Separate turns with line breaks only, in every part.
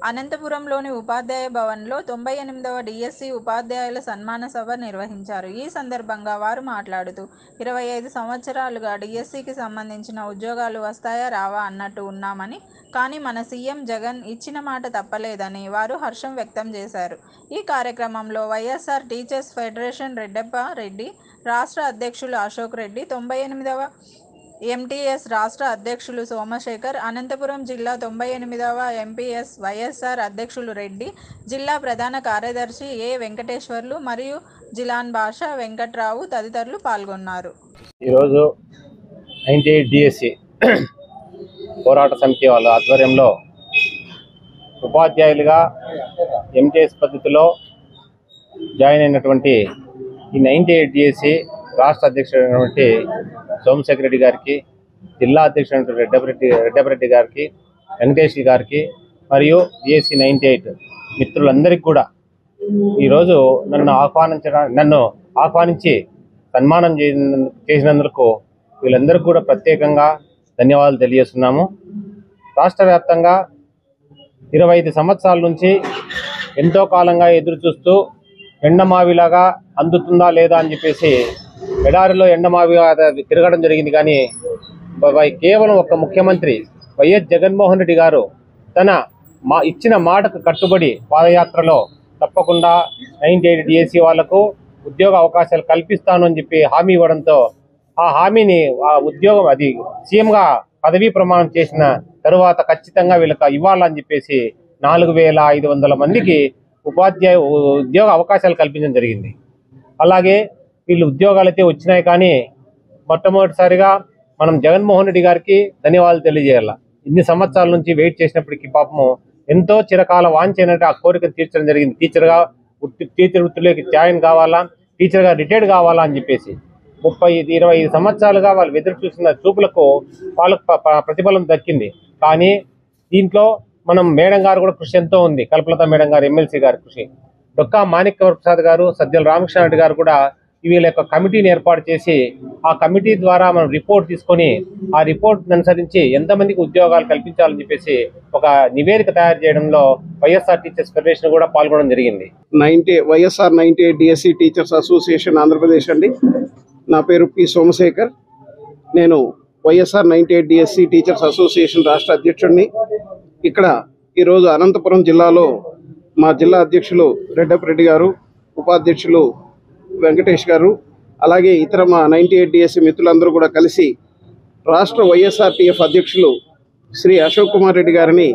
అనంతపురంలోని ఉపాధ్యాయ భవన్లో తొంభై ఎనిమిదవ డిఎస్సి ఉపాధ్యాయుల సన్మాన సభ నిర్వహించారు ఈ సందర్భంగా వారు మాట్లాడుతూ ఇరవై ఐదు సంవత్సరాలుగా డిఎస్సికి సంబంధించిన ఉద్యోగాలు వస్తాయా రావా అన్నట్టు ఉన్నామని కానీ మన సీఎం జగన్ ఇచ్చిన మాట తప్పలేదని వారు హర్షం వ్యక్తం చేశారు ఈ కార్యక్రమంలో YSR teachers federation Reddappa Reddy రాష్ట్ర అధ్యక్షులు అశోక్ రెడ్డి తొంభై ఎనిమిదవ ఎంటీఎస్ రాష్ట్ర అధ్యక్షులు సోమశేఖర్ అనంతపురం జిల్లా తొంభై ఎనిమిదవ ఎంపీఎస్ వైఎస్ఆర్ అధ్యక్షులు రెడ్డి జిల్లా ప్రధాన కార్యదర్శి ఏ వెంకటేశ్వర్లు మరియు జిలాన్ బాషా వెంకట్రావు తదితరులు పాల్గొన్నారు
ఈరోజు నైంటీ ఎయిట్ డిఎస్సి పోరాట సమితి వాళ్ళ ఆధ్వర్యంలో ఉపాధ్యాయులుగా ఎంటీఎస్ పద్ధతిలో జాయిన్ అయినటువంటి ఈ నైంటీ ఎయిట్ డిఎస్సి రాష్ట్ర అధ్యక్షుడైనటువంటి సోమశేఖర్ రెడ్డి గారికి జిల్లా అధ్యక్షుడైనటువంటి రెడ్డపరెడ్డి రెడ్డపరెడ్డి గారికి వెంకటేష్ గారికి మరియు డిఎస్సి నైంటీ ఎయిట్ మిత్రులందరికీ కూడా ఈరోజు నన్ను ఆహ్వానించడం నన్ను ఆహ్వానించి సన్మానం చేసిన- చేసినందుకు వీళ్ళందరికీ కూడా ప్రత్యేకంగా ధన్యవాదాలు తెలియజేస్తున్నాము రాష్ట్ర వ్యాప్తంగా ఇరవై ఐదు సంవత్సరాల నుంచి ఎంతో కాలంగా ఎదురు చూస్తూ ఎండమావిలాగా అందుతుందా లేదా అని చెప్పేసి ఎడారిలో ఎండమావిగా అది తిరగడం జరిగింది కానీ బ- కేవలం ఒక ముఖ్యమంత్రి వైఎస్ జగన్మోహన్ రెడ్డి గారు తన మా ఇచ్చిన మాటకు కట్టుబడి పాదయాత్రలో తప్పకుండా నైన్టీ ఎయిట్ డిఎస్సి వాళ్లకు ఉద్యోగ అవకాశాలు కల్పిస్తాను అని చెప్పి హామీ ఇవ్వడంతో ఆ హామీని ఆ ఉద్యోగం అది సీఎంగా పదవీ ప్రమాణం చేసిన తరువాత ఖచ్చితంగా వీళ్ళకి ఇవ్వాలని చెప్పేసి నాలుగు వేల ఐదు వందల మందికి ఉపాధ్యాయ ఉద్యోగ అవకాశాలు కల్పించడం జరిగింది అలాగే వీళ్ళు ఉద్యోగాలు అయితే వచ్చినాయి కానీ మొట్టమొదటిసారిగా మనం జగన్మోహన్ రెడ్డి గారికి ధన్యవాదాలు తెలియజేయాల ఇన్ని సంవత్సరాల నుంచి వెయిట్ చేసినప్పటికీ పాపము ఎంతో చిరకాల వాంఛైనట్టు ఆ కోరికను తీర్చడం జరిగింది టీచర్గా వృత్తి టీచర్ వృత్తిలోకి జాయిన్ కావాలా టీచర్గా రిటైర్డ్ కావాలా అని చెప్పేసి ముప్పై ఐదు ఇరవై ఐదు సంవత్సరాలుగా వాళ్ళు ఎదురు చూసిన చూపులకు వాళ్ళకు ప- ప- ప్రతిఫలం దక్కింది కానీ దీంట్లో మనం మేడం గారు కూడా కృషి ఎంతో ఉంది కల్పలత మేడం గారు ఎమ్మెల్సీ గారి కృషి డొక్కా మాణిక్య ప్రసాద్ గారు సజ్జల రామకృష్ణ రెడ్డి గారు కూడా వీళ్ళ యొక్క కమిటీని ఏర్పాటు చేసి ఆ కమిటీ ద్వారా మనం రిపోర్ట్ తీసుకొని ఆ రిపోర్ట్ అనుసరించి ఎంతమందికి ఉద్యోగాలు కల్పించాలని చెప్పేసి ఒక నివేదిక తయారు చేయడంలో వైఎస్ఆర్ టీచర్స్ ఫెడరేషన్ కూడా పాల్గొనడం జరిగింది
ninety YSR ninety eight DSC teachers association Andhra Pradesh అండి నా పేరు పి సోమశేఖర్ నేను YSR ninety eight DSC teachers association రాష్ట్ర అధ్యక్షుడిని ఇక్కడ ఈరోజు అనంతపురం జిల్లాలో మా జిల్లా అధ్యక్షులు రెడ్డప్పరెడ్డి గారు ఉపాధ్యక్షులు వెంకటేష్ గారు అలాగే ఇతర మా నైన్టీ ఎయిట్ డిఎస్సి మిత్రులందరూ కూడా కలిసి రాష్ట్ర వైఎస్ఆర్టీఎఫ్ అధ్యక్షులు శ్రీ అశోక్ కుమార్ రెడ్డి గారిని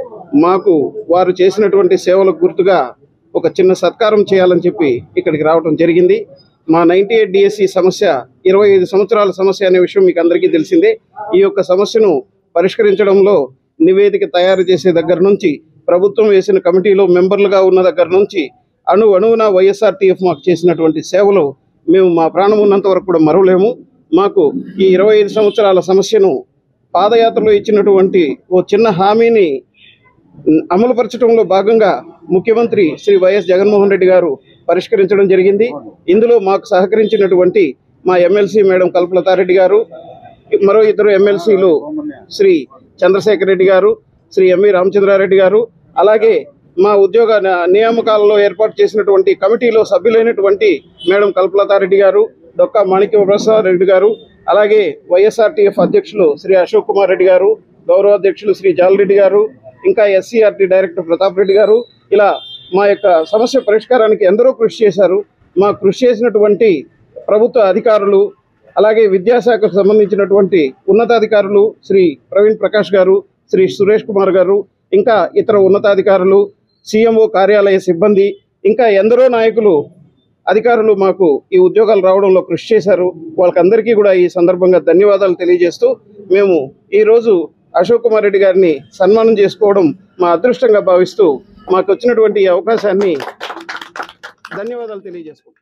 మాకు వారు చేసినటువంటి సేవలకు గుర్తుగా ఒక చిన్న సత్కారం చేయాలని చెప్పి ఇక్కడికి రావడం జరిగింది మా నైన్టీ ఎయిట్ డిఎస్సి సమస్య ఇరవై ఐదు సంవత్సరాల సమస్య అనే విషయం మీకు అందరికీ తెలిసిందే ఈ యొక్క సమస్యను పరిష్కరించడంలో నివేదిక తయారు చేసే దగ్గర నుంచి ప్రభుత్వం వేసిన కమిటీలో మెంబర్లుగా ఉన్న దగ్గర నుంచి అణు అణువున వైఎస్ఆర్టీఎఫ్ మాకు చేసినటువంటి సేవలు మేము మా ప్రాణం ఉన్నంత వరకు కూడా మరవలేము మాకు ఈ ఇరవై ఐదు సంవత్సరాల సమస్యను పాదయాత్రలో ఇచ్చినటువంటి ఓ చిన్న హామీని అమలుపరచడంలో భాగంగా ముఖ్యమంత్రి శ్రీ వైఎస్ జగన్మోహన్ రెడ్డి గారు పరిష్కరించడం జరిగింది ఇందులో మాకు సహకరించినటువంటి మా ఎమ్మెల్సీ మేడం కల్పలతారెడ్డి గారు మరో ఇద్దరు ఎమ్మెల్సీలు శ్రీ చంద్రశేఖర్ రెడ్డి గారు శ్రీ ఎంవి రామచంద్రారెడ్డి గారు అలాగే మా ఉద్యోగ న- నియామకాలలో ఏర్పాటు చేసినటువంటి కమిటీలో సభ్యులైనటువంటి మేడం కల్పలతారెడ్డి గారు డొక్కా మాణిక్య ప్రసాద్ రెడ్డి గారు అలాగే వైఎస్ఆర్టీఎఫ్ అధ్యక్షులు శ్రీ అశోక్ కుమార్ రెడ్డి గారు గౌరవ అధ్యక్షులు శ్రీ జాలరెడ్డి గారు ఇంకా ఎస్సీఆర్టీ డైరెక్టర్ ప్రతాప్ రెడ్డి గారు ఇలా మా యొక్క సమస్య పరిష్కారానికి ఎందరో కృషి చేశారు మా కృషి చేసినటువంటి ప్రభుత్వ అధికారులు అలాగే విద్యాశాఖకు సంబంధించినటువంటి ఉన్నతాధికారులు శ్రీ ప్రవీణ్ ప్రకాష్ గారు శ్రీ సురేష్ కుమార్ గారు ఇంకా ఇతర ఉన్నతాధికారులు సీఎంఓ కార్యాలయ సిబ్బంది ఇంకా ఎందరో నాయకులు అధికారులు మాకు ఈ ఉద్యోగాలు రావడంలో కృషి చేశారు వాళ్ళకందరికీ కూడా ఈ సందర్భంగా ధన్యవాదాలు తెలియజేస్తూ మేము ఈరోజు అశోక్ కుమార్ రెడ్డి గారిని సన్మానం చేసుకోవడం మా అదృష్టంగా భావిస్తూ మాకు వచ్చినటువంటి ఈ అవకాశాన్ని ధన్యవాదాలు తెలియజేసుకుంటాం